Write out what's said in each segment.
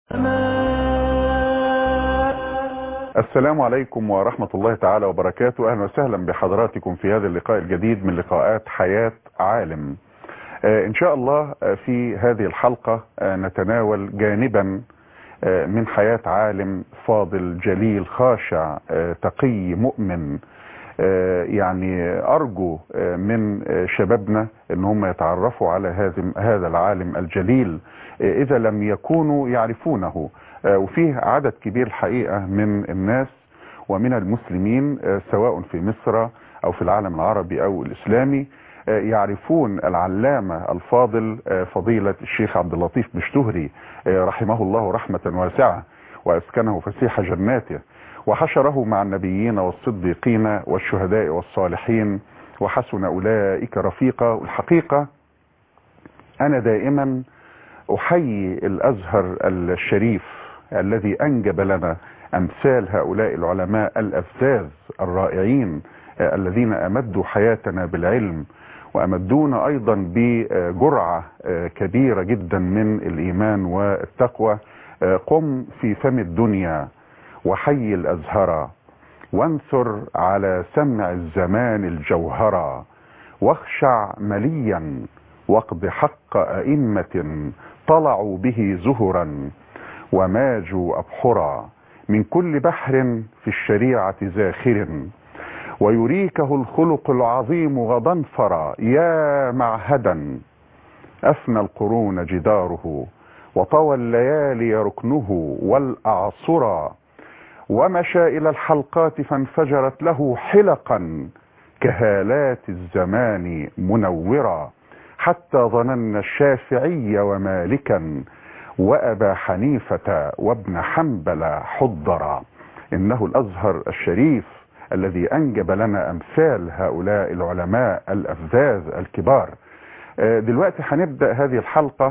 السلام عليكم ورحمة الله تعالى وبركاته أهلا وسهلا بحضراتكم في هذا اللقاء الجديد من لقاءات حياة عالم آه، إن شاء الله آه، في هذه الحلقة آه، نتناول جانبا من حياة عالم فاضل جليل خاشع تقي مؤمن يعني أرجو من شبابنا أن هم يتعرفوا على هذا العالم الجليل إذا لم يكونوا يعرفونه وفيه عدد كبير الحقيقة من الناس ومن المسلمين سواء في مصر أو في العالم العربي أو الإسلامي يعرفون العلامة الفاضل فضيلة الشيخ عبد اللطيف مشتهري رحمه الله رحمة واسعة وأسكنه فسيح جناته وحشره مع النبيين والصديقين والشهداء والصالحين وحسن أولئك رفيقا والحقيقة أنا دائما أحيي الأزهر الشريف الذي أنجب لنا أمثال هؤلاء العلماء الأفزاز الرائعين الذين أمدوا حياتنا بالعلم وأمدونا أيضا بجرعة كبيرة جدا من الإيمان والتقوى قم في فم الدنيا وحي الأزهر وانثر على سمع الزمان الجوهرا واخشع مليا واقض حق أئمة طلعوا به زهرا وماجوا أبحرا من كل بحر في الشريعة زاخر ويريكه الخلق العظيم غضنفرا يا معهدا أفنى القرون جداره وطوى الليالي ركنه والأعصرا ومشى إلى الحلقات فانفجرت له حلقا كهالات الزمان منورا حتى ظننا الشافعي ومالكا وأبا حنيفة وابن حنبل حضرا إنه الأزهر الشريف الذي أنجب لنا أمثال هؤلاء العلماء الأفذاذ الكبار دلوقتي هنبدأ هذه الحلقة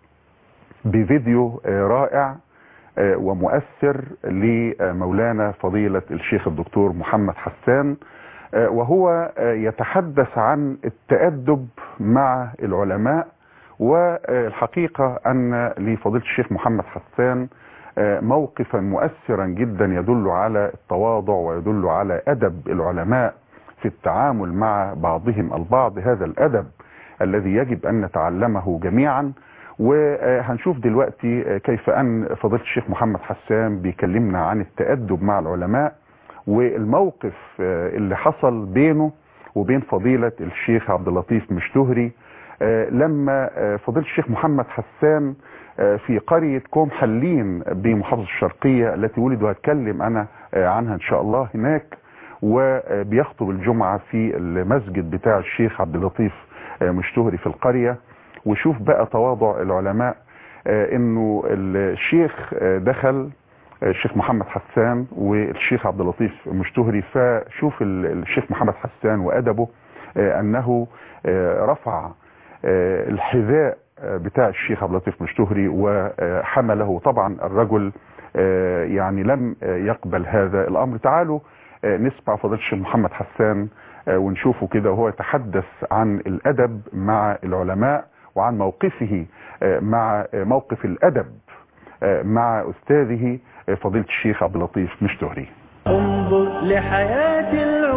بفيديو رائع ومؤثر لمولانا فضيلة الشيخ الدكتور محمد حسان وهو يتحدث عن التأدب مع العلماء والحقيقة أن لفضيلة الشيخ محمد حسان موقفا مؤثرا جدا يدل على التواضع ويدل على أدب العلماء في التعامل مع بعضهم البعض هذا الأدب الذي يجب أن نتعلمه جميعا وهنشوف دلوقتي كيف أن فضيلة الشيخ محمد حسان بيكلمنا عن التأدب مع العلماء والموقف اللي حصل بينه وبين فضيلة الشيخ عبد اللطيف مشتهري لما فضيلة الشيخ محمد حسان في قرية كوم حلين بمحافظة الشرقية التي ولد وهتكلم أنا عنها إن شاء الله هناك وبيخطب الجمعة في المسجد بتاع الشيخ عبد اللطيف مشتهري في القرية وشوف بقى تواضع العلماء انه الشيخ دخل الشيخ محمد حسان والشيخ عبد اللطيف مشتهري فشوف الشيخ محمد حسان وادبه انه رفع الحذاء بتاع الشيخ عبد اللطيف مشتهري وحمله طبعا الرجل يعني لم يقبل هذا الامر تعالوا نسمع فضيله الشيخ محمد حسان ونشوفه كده وهو يتحدث عن الادب مع العلماء وعن موقفه مع موقف الادب مع استاذه فضيله الشيخ عبد اللطيف مشتهري انظر لحياه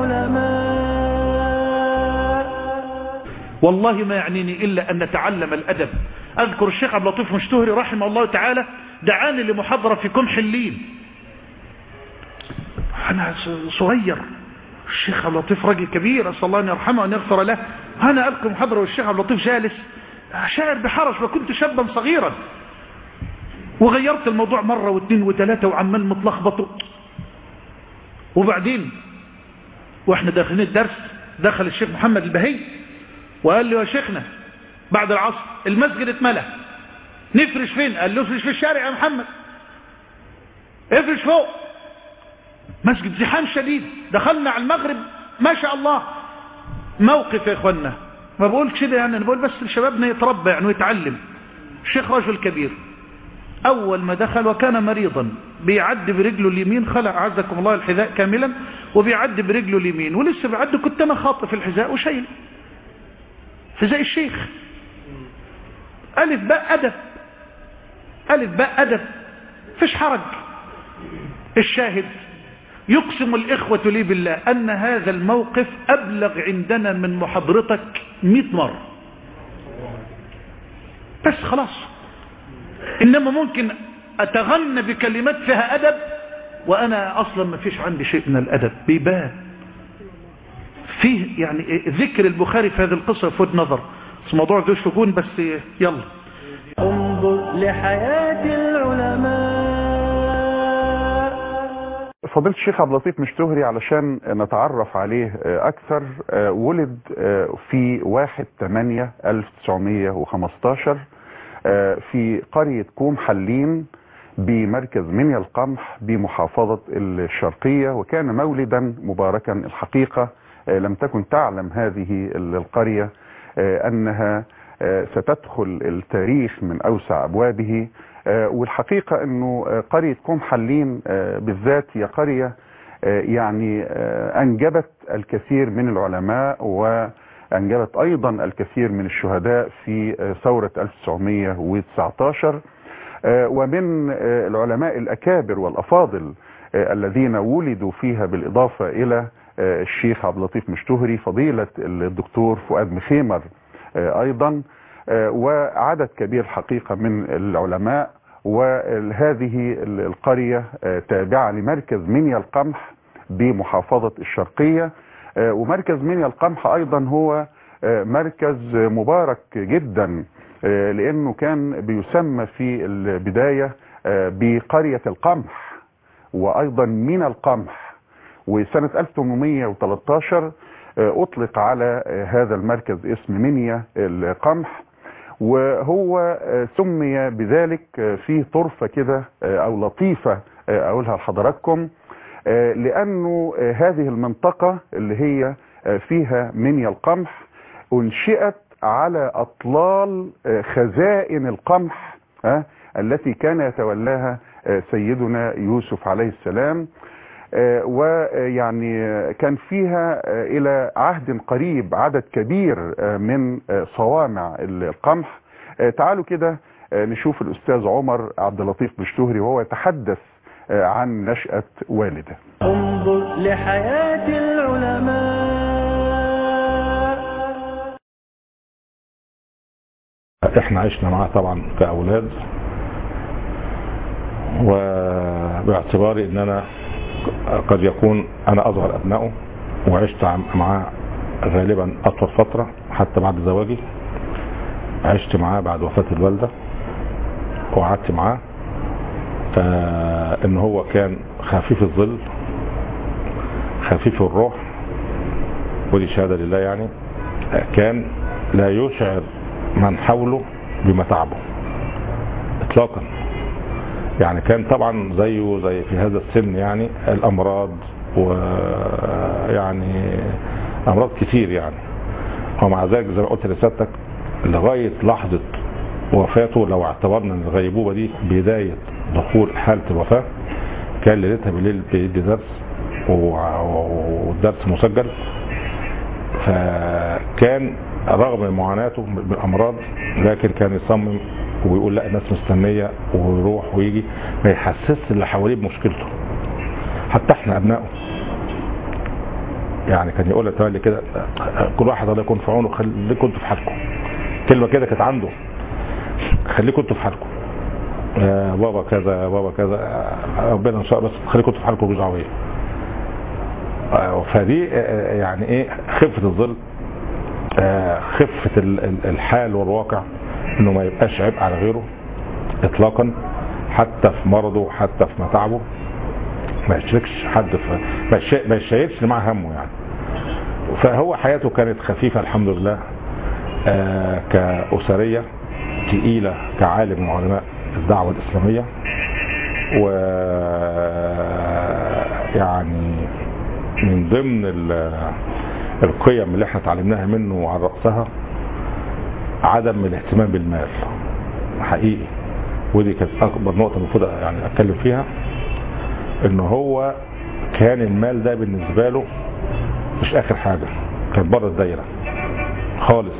العلماء والله ما يعنيني إلا أن نتعلم الأدب أذكر الشيخ عبد اللطيف مشتهري رحمه الله تعالى دعاني لمحاضرة في كمح الليل أنا صغير الشيخ عبد اللطيف راجل كبير أسأل الله أن يرحمه وأن يغفر له أنا ألقي محاضرة والشيخ عبد اللطيف جالس شاعر بحرج وكنت شابا صغيرا وغيرت الموضوع مرة واثنين وثلاثة وعمال متلخبط وبعدين واحنا داخلين الدرس دخل الشيخ محمد البهي وقال له يا شيخنا بعد العصر المسجد اتملى نفرش فين قال له افرش في الشارع يا محمد افرش فوق مسجد زحام شديد دخلنا على المغرب ما شاء الله موقف يا اخوانا ما بقولش كده يعني انا بقول بس شبابنا يتربى يعني ويتعلم الشيخ رجل كبير اول ما دخل وكان مريضا بيعدي برجله اليمين خلع عزكم الله الحذاء كاملا وبيعدي برجله اليمين ولسه بيعدي كنت انا خاطف الحذاء وشيل حذاء الشيخ ألف باء أدب ألف باء أدب فيش حرج الشاهد يقسم الإخوة لي بالله أن هذا الموقف أبلغ عندنا من محاضرتك مئة مرة بس خلاص إنما ممكن أتغنى بكلمات فيها أدب وأنا أصلا ما فيش عندي شيء من الأدب بيبان فيه يعني ذكر البخاري في هذه القصة فود نظر بس موضوع ذو شجون بس يلا انظر لحياة العلماء فضيلة الشيخ عبد اللطيف مشتهري علشان نتعرف عليه أكثر ولد في 1 8 1915 في قرية كوم حلين بمركز منيا القمح بمحافظة الشرقية وكان مولدا مباركا الحقيقة لم تكن تعلم هذه القرية أنها ستدخل التاريخ من أوسع أبوابه والحقيقة أنه قرية كوم حلين بالذات هي قرية يعني أنجبت الكثير من العلماء وأنجبت أيضا الكثير من الشهداء في ثورة 1919 ومن العلماء الأكابر والأفاضل الذين ولدوا فيها بالإضافة إلى الشيخ عبد اللطيف مشتهري فضيلة الدكتور فؤاد مخيمر أيضا وعدد كبير حقيقة من العلماء وهذه القرية تابعة لمركز منيا القمح بمحافظة الشرقية ومركز منيا القمح أيضا هو مركز مبارك جدا لأنه كان بيسمى في البداية بقرية القمح وأيضا من القمح وسنة 1813 أطلق على هذا المركز اسم منيا القمح وهو سمي بذلك في طرفة كده أو لطيفة أقولها لحضراتكم لأنه هذه المنطقة اللي هي فيها منيا القمح أنشئت على أطلال خزائن القمح التي كان يتولاها سيدنا يوسف عليه السلام ويعني كان فيها إلى عهد قريب عدد كبير من صوامع القمح تعالوا كده نشوف الأستاذ عمر عبد اللطيف مشتهري وهو يتحدث عن نشأة والده انظر لحياة العلماء احنا عشنا معاه طبعا كأولاد وباعتباري ان انا قد يكون انا اصغر ابنائه وعشت معاه غالبا اطول فترة حتى بعد زواجي عشت معاه بعد وفاة الوالدة وقعدت معاه آه ان هو كان خفيف الظل خفيف الروح ودي شهادة لله يعني آه كان لا يشعر من حوله بمتعبه اطلاقا يعني كان طبعا زيه زي في هذا السن يعني الامراض ويعني امراض كتير يعني ومع ذلك زي ما قلت لسيادتك لغايه لحظه وفاته لو اعتبرنا ان الغيبوبه دي بدايه دخول حاله الوفاه كان ليلتها بالليل بيدي درس والدرس مسجل فكان رغم معاناته بالامراض لكن كان يصمم ويقول لا الناس مستنيه ويروح ويجي ما يحسسش اللي حواليه بمشكلته حتى احنا ابنائه يعني كان يقول لك كده كل واحد الله يكون في عونه خليكم انتوا في حالكم كلمه كده كانت عنده خليكم انتوا في حالكم يا بابا كذا يا بابا كذا ربنا ان شاء الله بس خليكم انتوا في حالكم مش دعوه فدي يعني ايه خفه الظل خفه الحال والواقع انه ما يبقاش عبء على غيره اطلاقا حتى في مرضه حتى في متاعبه ما يشركش حد في ما يشيلش معاه همه يعني فهو حياته كانت خفيفة الحمد لله آه كأسرية تقيلة كعالم من علماء الدعوة الإسلامية و يعني من ضمن القيم اللي احنا اتعلمناها منه وعلى رأسها عدم الاهتمام بالمال حقيقي ودي كانت اكبر نقطه المفروض يعني اتكلم فيها ان هو كان المال ده بالنسبه له مش اخر حاجه كان بره الدايره خالص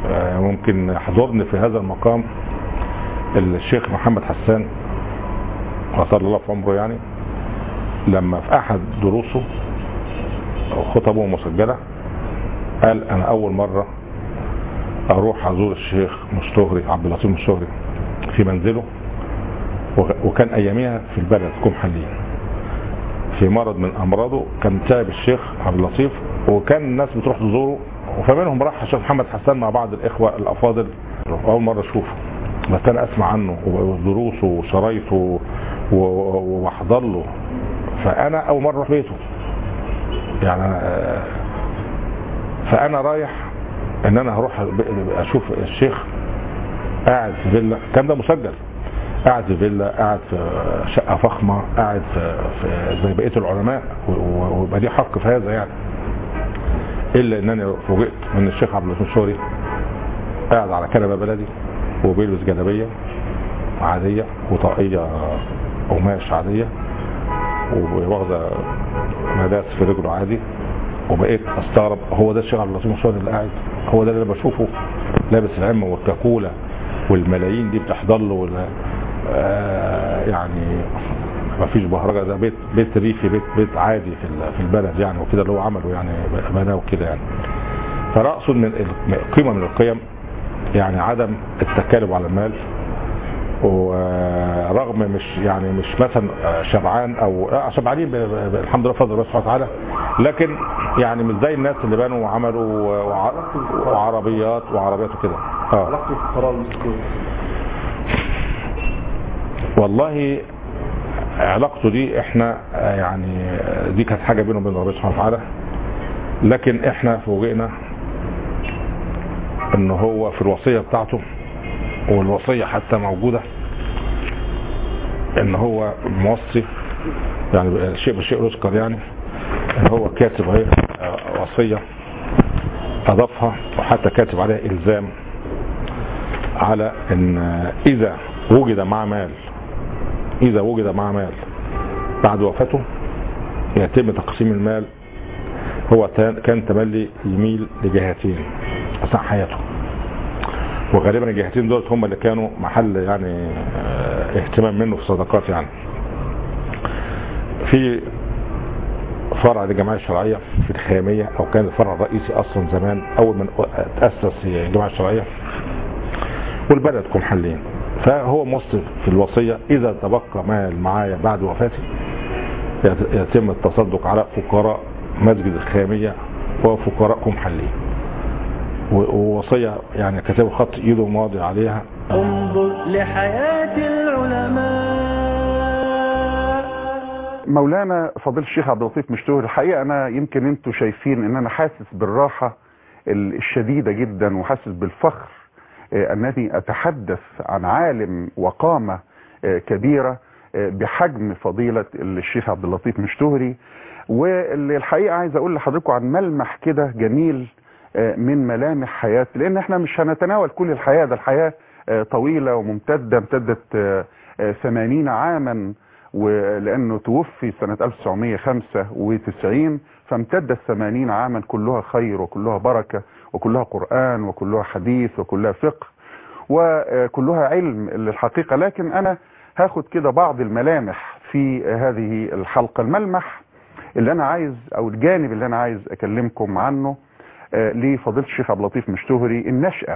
ممكن حضرني في هذا المقام الشيخ محمد حسان وصلى الله في عمره يعني لما في احد دروسه أو خطبه مسجلة قال انا اول مرة اروح ازور الشيخ مشتهري عبد اللطيف مشتهري في منزله وك- وكان اياميها في البلد كوم حلين في مرض من امراضه كان تعب الشيخ عبد اللطيف وكان الناس بتروح تزوره فمنهم راح الشيخ محمد حسان مع بعض الاخوه الافاضل اول مره اشوفه بس انا اسمع عنه ودروسه وشرايطه و- و- واحضر له فانا اول مره اروح بيته يعني آه، فانا رايح ان انا هروح ب- اشوف الشيخ قاعد في فيلا الكلام ده مسجل قاعد في فيلا قاعد في شقه فخمه قاعد في, في زي بقيه العلماء و- و- ويبقى ليه حق في هذا يعني الا انني فوجئت من الشيخ عبد اللطيف شوري قاعد على كنبه بلدي وبيلبس جلابيه عاديه وطاقيه قماش عاديه وواخده مداس في رجله عادي وبقيت استغرب هو ده الشيخ عبد اللطيف الشوري اللي قاعد هو ده اللي انا بشوفه لابس العمه والكاكوله والملايين دي بتحضر له ولا آه يعني ما فيش بهرجه ده بيت بيت ريفي بيت بيت عادي في ال- في البلد يعني وكده اللي هو عمله يعني بناه وكده يعني فانا اقصد من ال- قيمه من القيم يعني عدم التكالب على المال ورغم مش يعني مش مثلا شبعان او لا شبعانين ب- ب- الحمد لله بفضل الله سبحانه وتعالى لكن يعني مش زي الناس اللي بنوا وعملوا وع- وعربيات وعربيات وكده اه علاقته بالفقراء والمسكين والله علاقته دي احنا آه، يعني آه، دي كانت حاجه بينه وبين ربنا سبحانه وتعالى لكن احنا فوجئنا ان هو في الوصيه بتاعته والوصيه حتى موجوده ان هو موصي يعني شيء بالشيء يذكر يعني ان هو كاتب اهي آه، وصيه اضافها وحتى كاتب عليها الزام على ان آه، اذا وجد معه مال إذا وجد معه مال بعد وفاته يتم تقسيم المال هو تا- كان تملي يميل لجهتين أثناء حياته وغالبا الجهتين دول هم اللي كانوا محل يعني آه، اهتمام منه في الصدقات يعني في فرع للجمعية الشرعية في الخامية أو كان الفرع الرئيسي أصلا زمان أول من تأسس الجمعية الشرعية والبلد كم حلين فهو موصف في الوصية إذا تبقى مال معايا بعد وفاتي يت- يتم التصدق على فقراء مسجد الخامية وفقراء كم حلين و- ووصية يعني كتاب خط ايده ماضي عليها انظر لحياة العلماء مولانا فضيل الشيخ عبد اللطيف مشتهر الحقيقه انا يمكن انتوا شايفين ان انا حاسس بالراحه ال- الشديده جدا وحاسس بالفخر آه، انني اتحدث عن عالم وقامه آه، كبيره آه، بحجم فضيله الشيخ عبد اللطيف مشتهري واللي الحقيقه عايز اقول لحضراتكم عن ملمح كده جميل آه، من ملامح حياه لان احنا مش هنتناول كل الحياه ده الحياه آه، طويله وممتده امتدت آه، آه، 80 عاما ولانه توفي سنة 1995 فامتدت 80 عاما كلها خير وكلها بركة وكلها قرآن وكلها حديث وكلها فقه وكلها علم للحقيقة لكن انا هاخد كده بعض الملامح في هذه الحلقة الملمح اللي انا عايز او الجانب اللي انا عايز اكلمكم عنه آه، لفضيلة الشيخ عبد اللطيف مشتهري النشأة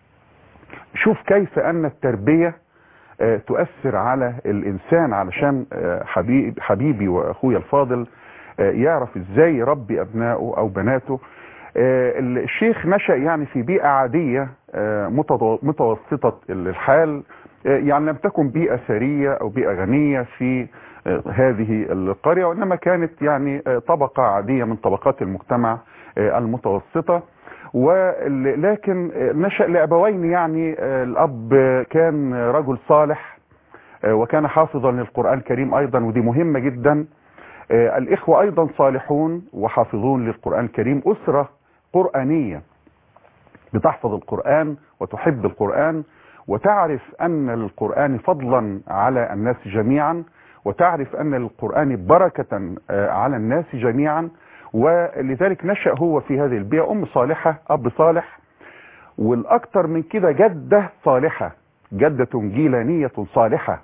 شوف كيف ان التربية آه، تؤثر على الانسان علشان آه، حبيب حبيبي واخويا الفاضل آه، يعرف ازاي يربي ابنائه او بناته آه، الشيخ نشأ يعني في بيئة عادية آه، متض- متوسطة الحال آه، يعني لم تكن بيئة ثرية او بيئة غنية في آه، هذه القرية وانما كانت يعني آه، طبقة عادية من طبقات المجتمع آه، المتوسطة ول- لكن نشأ لأبوين يعني آه، الأب كان رجل صالح آه، وكان حافظا للقرآن الكريم أيضا ودي مهمة جدا آه، الإخوة أيضا صالحون وحافظون للقرآن الكريم أسرة قرآنية بتحفظ القرآن وتحب القرآن وتعرف أن القرآن فضلا على الناس جميعا وتعرف أن القرآن بركة آه، على الناس جميعا ولذلك نشأ هو في هذه البيئة أم صالحة أب صالح والأكثر من كده جدة صالحة جدة جيلانية صالحة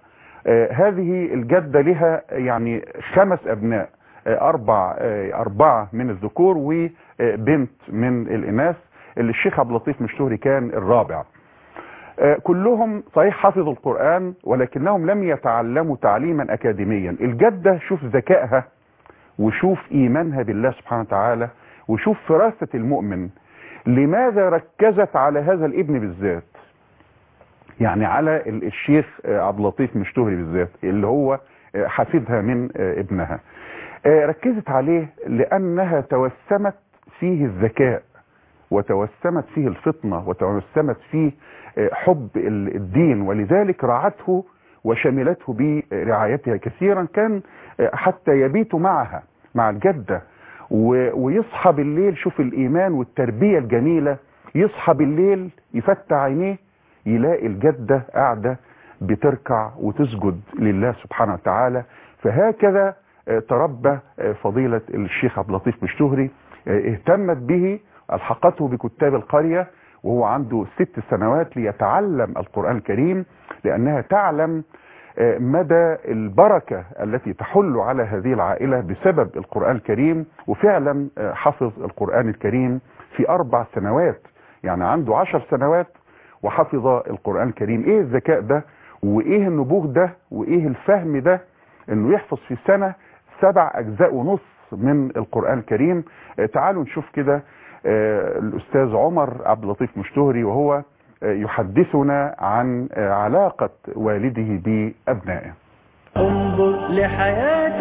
آه، هذه الجدة لها يعني خمس أبناء آه، أربع آه، أربعة من الذكور وبنت من الإناث اللي الشيخ عبد اللطيف مشتهري كان الرابع آه، كلهم صحيح حفظوا القرآن ولكنهم لم يتعلموا تعليما أكاديميا الجدة شوف ذكائها وشوف إيمانها بالله سبحانه وتعالى وشوف فراسة المؤمن لماذا ركزت على هذا الابن بالذات يعني على ال- الشيخ آه، عبد اللطيف مشتهري بالذات اللي هو آه، حفيدها من آه، ابنها آه، ركزت عليه لأنها توسمت فيه الذكاء وتوسمت فيه الفطنة وتوسمت فيه آه، حب ال- الدين ولذلك رعته وشملته برعايتها كثيرا كان آه، حتى يبيت معها مع الجدة و- ويصحى بالليل شوف الإيمان والتربية الجميلة يصحى بالليل يفتح عينيه يلاقي الجدة قاعدة بتركع وتسجد لله سبحانه وتعالى فهكذا آه، تربى آه، فضيلة الشيخ عبد اللطيف مشتهري آه، اهتمت به ألحقته بكتاب القرية وهو عنده ست سنوات ليتعلم القرآن الكريم لأنها تعلم آه، مدى البركة التي تحل على هذه العائلة بسبب القرآن الكريم وفعلا آه، حفظ القرآن الكريم في أربع سنوات يعني عنده عشر سنوات وحفظ القرآن الكريم ايه الذكاء ده وايه النبوغ ده وايه الفهم ده انه يحفظ في سنة سبع اجزاء ونص من القرآن الكريم آه، تعالوا نشوف كده آه، الاستاذ عمر عبد اللطيف مشتهري وهو آه، يحدثنا عن آه، علاقة والده بأبنائه انظر لحياة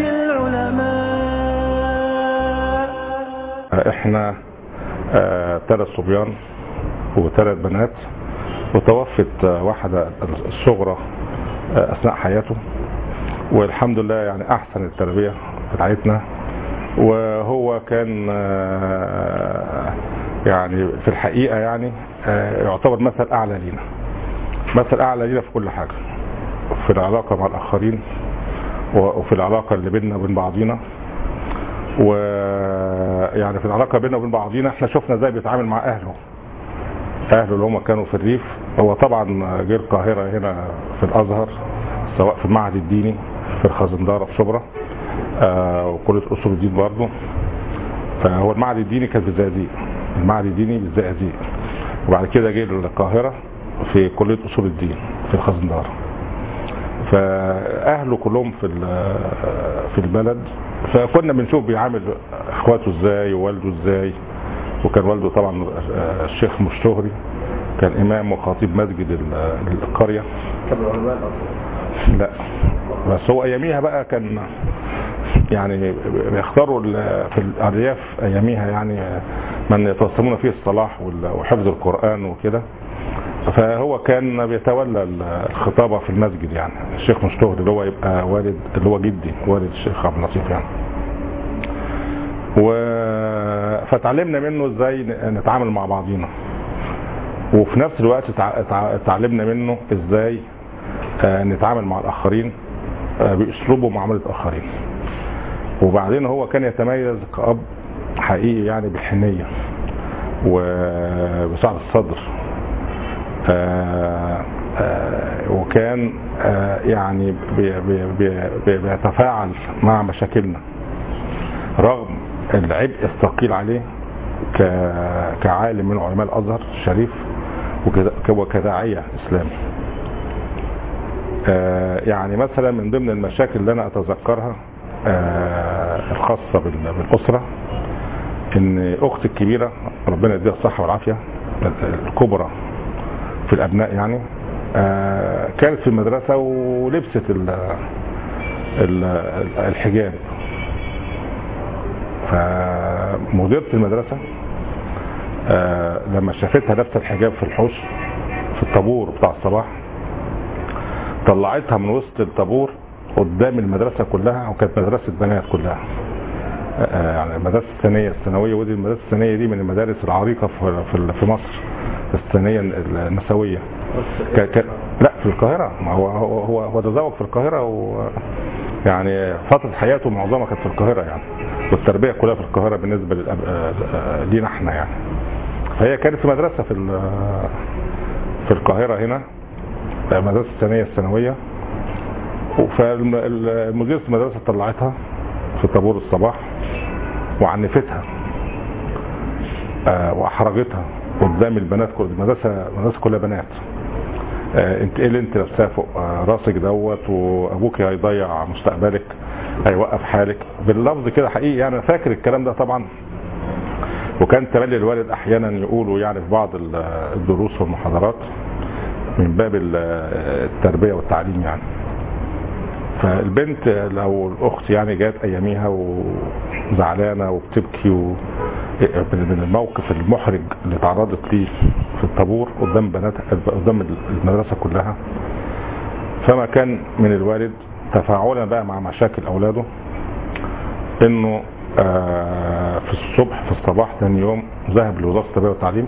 العلماء احنا آه، ثلاث صبيان وثلاث بنات وتوفت آه، واحدة الصغرى آه، أثناء حياته والحمد لله يعني أحسن التربية بتاعتنا وهو كان آه، يعني في الحقيقة يعني آه، يعتبر مثل أعلى لينا مثل أعلى لينا في كل حاجة في العلاقة مع الآخرين وفي العلاقة اللي بيننا وبين بعضينا ويعني في العلاقه بيننا وبين بعضينا احنا شفنا ازاي بيتعامل مع اهله اهله اللي هم كانوا في الريف هو طبعا جه القاهره هنا في الازهر سواء في المعهد الديني في الخزنداره في شبرا آه وكليه اصول الدين برضه فهو المعهد الديني كان في الزقازيق المعهد الديني بالزقازيق وبعد كده جه القاهره في كليه اصول الدين في الخزنداره فاهله كلهم في ال- في البلد فكنا بنشوف بيعامل اخواته ازاي ووالده ازاي وكان والده طبعا آه، الشيخ مشتهري كان امام وخطيب مسجد ال- القريه لا بس هو اياميها بقى كان يعني بيختاروا ال- في الارياف اياميها يعني من يتوسمون فيه الصلاح وال- وحفظ القران وكده فهو كان بيتولى ال- الخطابه في المسجد يعني الشيخ مشتهر اللي هو يبقى والد اللي هو جدي والد الشيخ عبد اللطيف يعني و فتعلمنا منه ازاي ن- نتعامل مع بعضينا وفي نفس الوقت تع- تع- اتعلمنا منه ازاي آه، نتعامل مع الاخرين آه، باسلوب ومعامله الاخرين وبعدين هو كان يتميز كأب حقيقي يعني بالحنية وبسعة الصدر آه، آه، وكان آه، يعني بي- بي- بي- بي- بيتفاعل مع مشاكلنا رغم العبء الثقيل عليه ك- كعالم من علماء الازهر الشريف وكذا- وكداعيه اسلامي آه، يعني مثلا من ضمن المشاكل اللي انا اتذكرها آه، الخاصه بال- بالاسره ان اختي الكبيره ربنا يديها الصحه والعافيه الكبرى في الابناء يعني آه، كانت في المدرسه ولبست ال- ال- الحجاب فمديرة المدرسة آه، لما شافتها لابسه الحجاب في الحوش في الطابور بتاع الصباح طلعتها من وسط الطابور قدام المدرسة كلها وكانت مدرسة بنات كلها آه، يعني المدرسة الثانية الثانوية ودي المدرسة الثانية دي من المدارس العريقة في في- في مصر الثانية النسوية ك... ك... لا في القاهرة ما هو هو هو, هو تزوج في القاهرة و يعني فترة حياته معظمها كانت في القاهرة يعني والتربية كلها في القاهرة بالنسبة للأب... آه، آه، لينا احنا يعني فهي كانت في مدرسة في ال... في القاهرة هنا آه، مدرسة الثانية الثانوية فالمديرة المدرسة طلعتها في طابور الصباح وعنفتها آه، واحرجتها قدام البنات كل المدرسة المدرسة كلها بنات آه، انت ايه اللي انت لابساه فوق آه، راسك دوت وابوك هيضيع مستقبلك هيوقف حالك باللفظ كده حقيقي يعني انا فاكر الكلام ده طبعا وكان تملي الوالد احيانا يقولوا يعني في بعض ال- الدروس والمحاضرات من باب ال- التربيه والتعليم يعني فالبنت لو الاخت يعني جات اياميها وزعلانه وبتبكي و... من الموقف المحرج اللي تعرضت ليه في الطابور قدام بنات قدام المدرسه كلها فما كان من الوالد تفاعلا بقى مع مشاكل اولاده انه آه، في الصبح في الصباح ثاني يوم ذهب لوزاره التربيه والتعليم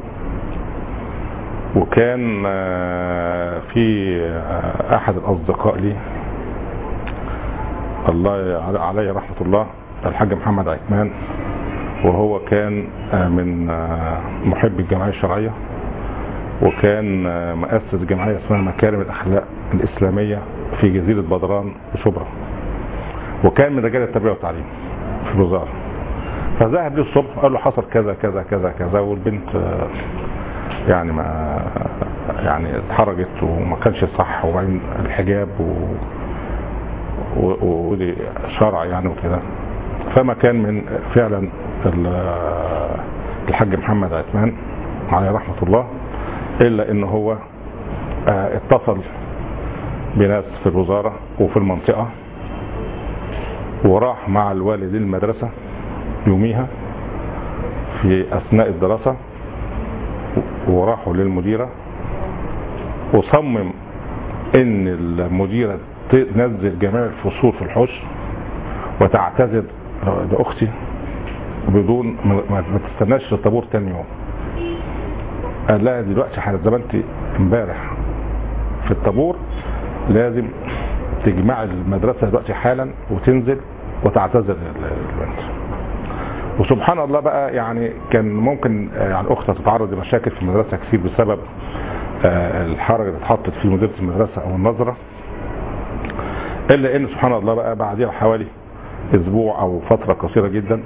وكان آه، في آه، احد الاصدقاء لي الله عليه رحمه الله الحاج محمد عثمان وهو كان آه، من آه، محبي الجمعيه الشرعيه وكان آه، مؤسس جمعيه اسمها مكارم الاخلاق الاسلاميه في جزيره بدران وشبرا وكان من رجال التربيه والتعليم في الوزاره فذهب لي الصبح قال له حصل كذا كذا كذا كذا والبنت آه، يعني ما يعني اتحرجت وما كانش صح وبعدين الحجاب و و- و- ودي شرع يعني وكده فما كان من فعلا ال- الحاج محمد عثمان عليه رحمه الله الا ان هو آه، اتصل بناس في الوزاره وفي المنطقه وراح مع الوالد المدرسه يوميها في اثناء الدراسه وراحوا للمديره وصمم ان المديره تنزل جميع الفصول في الحوش وتعتذر لاختي بدون ما ما- ما تستناش الطابور تاني يوم قال لها دلوقتي حضرتك زي ما انت امبارح في الطابور لازم تجمع المدرسه دلوقتي حالا وتنزل وتعتذر للبنت وسبحان الله بقى يعني كان ممكن آه، يعني اختها تتعرض لمشاكل في المدرسه كتير بسبب آه، الحرج اللي اتحطت فيه مديره المدرسه او النظره الا ان سبحان الله بقى بعدها حوالي اسبوع او فتره قصيره جدا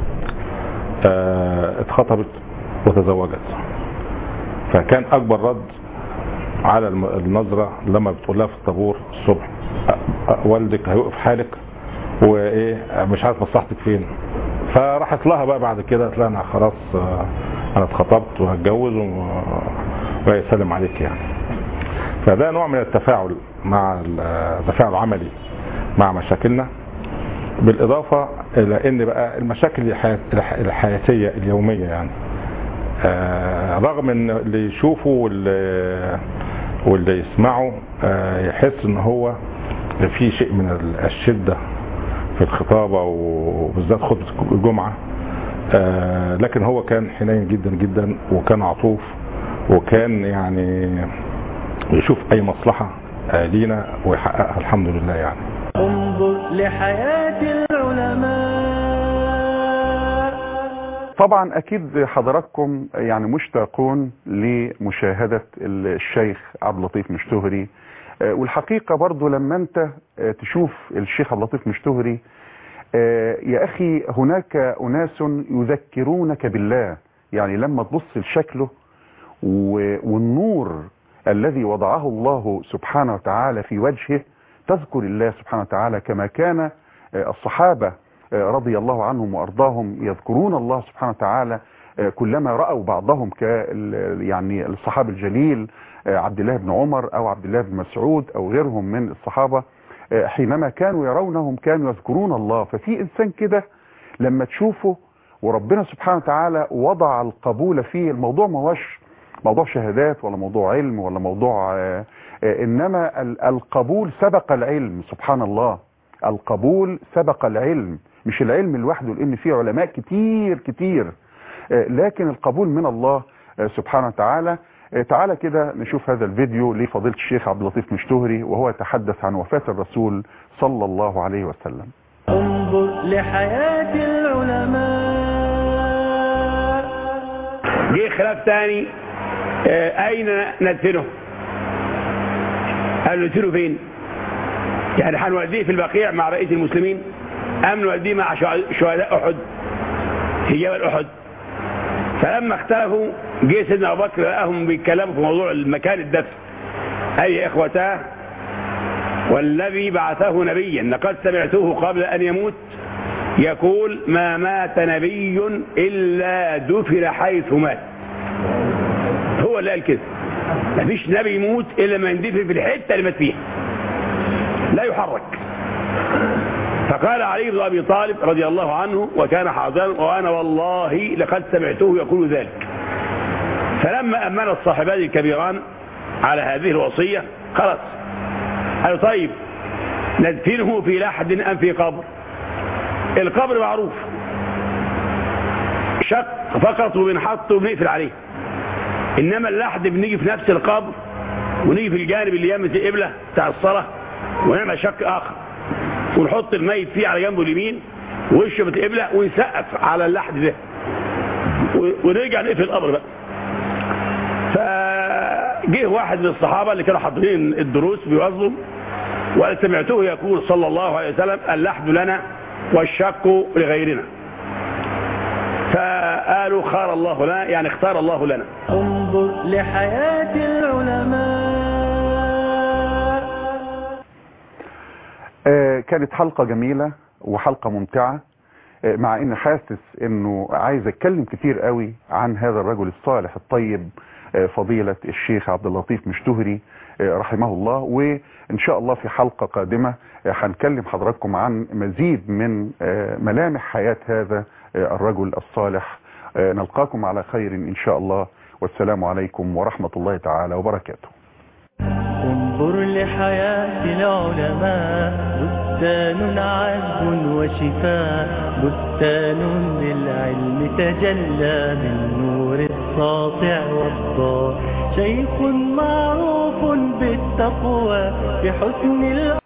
آه، اتخطبت وتزوجت فكان اكبر رد على الم- النظره لما بتقول لها في الطابور الصبح أ- أ- والدك هيوقف حالك وايه مش عارف مصلحتك فين فراحت لها بقى بعد كده قالت لها انا خلاص آه، انا اتخطبت وهتجوز و- ويسلم عليك يعني فده نوع من التفاعل مع ال- التفاعل العملي مع مشاكلنا بالاضافه الى ان بقى المشاكل الحياة- الح- الحياتيه اليوميه يعني آه، رغم ان اللي يشوفه واللي واللي يسمعه آه، يحس ان هو في شيء من ال- الشده في الخطابه وبالذات خطبه الجمعه آه، لكن هو كان حنين جدا جدا وكان عطوف وكان يعني يشوف اي مصلحه آه، لينا ويحققها الحمد لله يعني انظر لحياة العلماء طبعا اكيد حضراتكم يعني مشتاقون لمشاهدة الشيخ عبد اللطيف مشتهري آه، والحقيقة برضو لما انت آه، تشوف الشيخ عبد اللطيف مشتهري آه، يا اخي هناك اناس يذكرونك بالله يعني لما تبص لشكله و- والنور الذي وضعه الله سبحانه وتعالى في وجهه تذكر الله سبحانه وتعالى كما كان آه، الصحابة آه، رضي الله عنهم وأرضاهم يذكرون الله سبحانه وتعالى آه، كلما رأوا بعضهم ك يعني الصحابي الجليل آه، عبد الله بن عمر أو عبد الله بن مسعود أو غيرهم من الصحابة آه، حينما كانوا يرونهم كانوا يذكرون الله ففي إنسان كده لما تشوفه وربنا سبحانه وتعالى وضع القبول فيه الموضوع ما هوش موضوع شهادات ولا موضوع علم ولا موضوع آه، آه، إنما ال- القبول سبق العلم سبحان الله القبول سبق العلم مش العلم لوحده لأن في علماء كتير كتير آه، لكن القبول من الله آه، سبحانه وتعالى آه، تعالى كده نشوف هذا الفيديو لفضيلة الشيخ عبد اللطيف مشتهري وهو يتحدث عن وفاة الرسول صلى الله عليه وسلم انظر لحياة العلماء جه خلاف تاني آه، اين ندفنه قال له ندفنه فين يعني هنوديه في البقيع مع بقيه المسلمين ام نوديه مع شهداء- شهداء احد في جبل احد فلما اختلفوا جه سيدنا ابو بكر لقاهم بيتكلموا في موضوع المكان الدفن اي اخوتاه والذي بعثه نبيا لقد سمعته قبل ان يموت يقول ما مات نبي الا دفن حيث مات هو اللي قال كده مفيش نبي يموت الا ما يندفن في الحته اللي مات فيها لا يحرك فقال علي بن ابي طالب رضي الله عنه وكان حاضرا وانا والله لقد سمعته يقول ذلك فلما امن الصاحبان الكبيران على هذه الوصيه خلاص قالوا طيب ندفنه في لحد ام في قبر القبر معروف شق فقط وبنحط وبنقفل عليه انما اللحد بنيجي في نفس القبر ونيجي في الجانب اللي يمت القبله بتاع الصلاه ونعمل شق اخر ونحط الميت فيه على جنبه اليمين وشه القبله ونسقف على اللحد ده و- ونرجع نقفل القبر بقى فجه واحد من الصحابه اللي كانوا حاضرين الدروس بيوظوا وقال سمعته يقول صلى الله عليه وسلم اللحد لنا والشق لغيرنا فقالوا خار الله لنا يعني اختار الله لنا انظر لحياة العلماء آه، كانت حلقة جميلة وحلقة ممتعة آه، مع ان حاسس انه عايز اتكلم كتير قوي عن هذا الرجل الصالح الطيب آه، فضيلة الشيخ عبد اللطيف مشتهري آه، رحمه الله وان شاء الله في حلقة قادمة آه، هنكلم حضراتكم عن مزيد من آه، ملامح حياة هذا آه، الرجل الصالح آه، نلقاكم على خير ان شاء الله والسلام عليكم ورحمة الله تعالى وبركاته انظر لحياة العلماء بستان عذب وشفاء بستان للعلم تجلى بالنور الساطع والضاء شيخ معروف بالتقوى بحسن